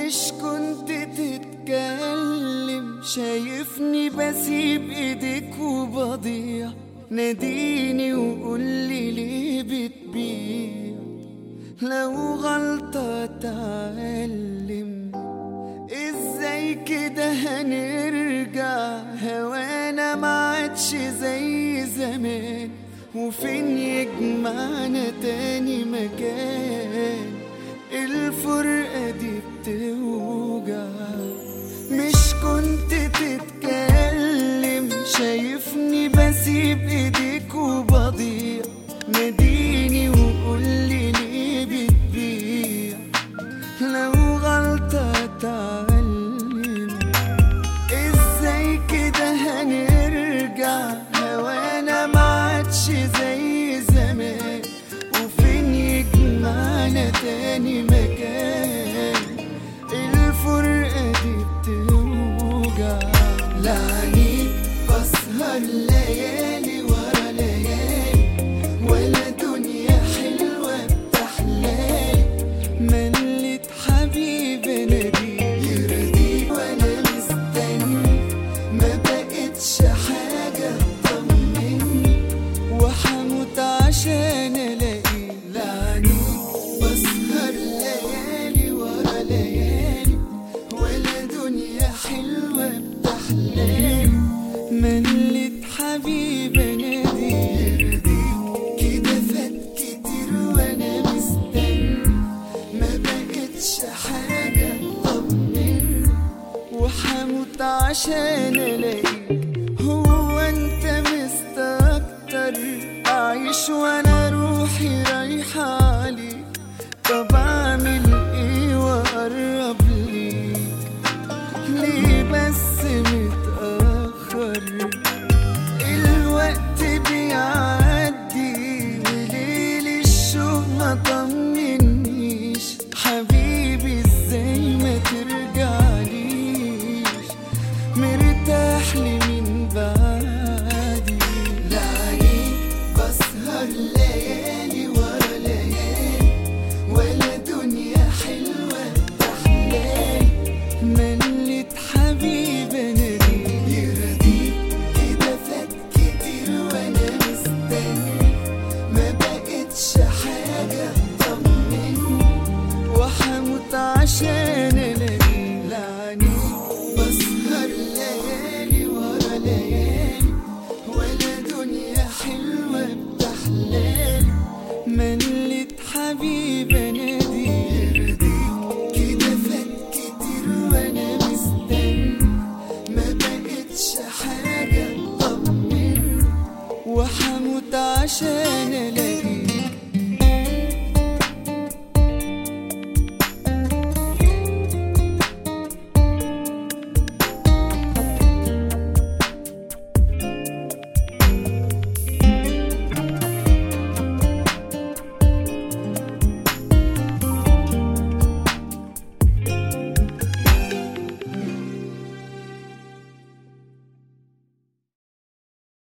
مش كنت تتكلم شايفني بسيب ايديك وبضيع ناديني وقولي ليه بتبيع لو غلطة اتعلم ازاي كده هنرجع هوانا ما عادش زي زمان وفين يجمعنا تاني مكان الفرقة دي بتوجع مش كنت تتكلم شايفني بسيب ايديك وبضيع ناديني وقولي ليه بتبيع لو غلطة اتعلم ازاي كده هنرجع هوانا ما عادش زي زمان وفين يجمعنا تاني مكان الفرقة دي بتوجع لعنيك بسهر ليالي ورا ليالي ولا دنيا حلوة بتحلالي ملت حبيبي نبي يرضي وانا مستني ما بقتش حاجة تطمني وحموت عشان الاقي لعني بسهر ليالي ورا ليالي ولا دنيا حلوة بتحلالي ملت حبيبي نادي يرضيك كده فات كتير وانا مستني ما بقتش حاجة تطمني وحموت عشان الاقيك هو انت مستكتر اعيش وانا روحي رايحة عليك طب اعمل ايه واقرب ليك ليه بس متأخر الوقت بيعدي وليل الشوق ما طمنيش حبيبي ازاي ما ترجعليش مرتاح لي من بعدي لعنيك بسهر ليالي ورا ليالي ولا دنيا حلوة تحلالي من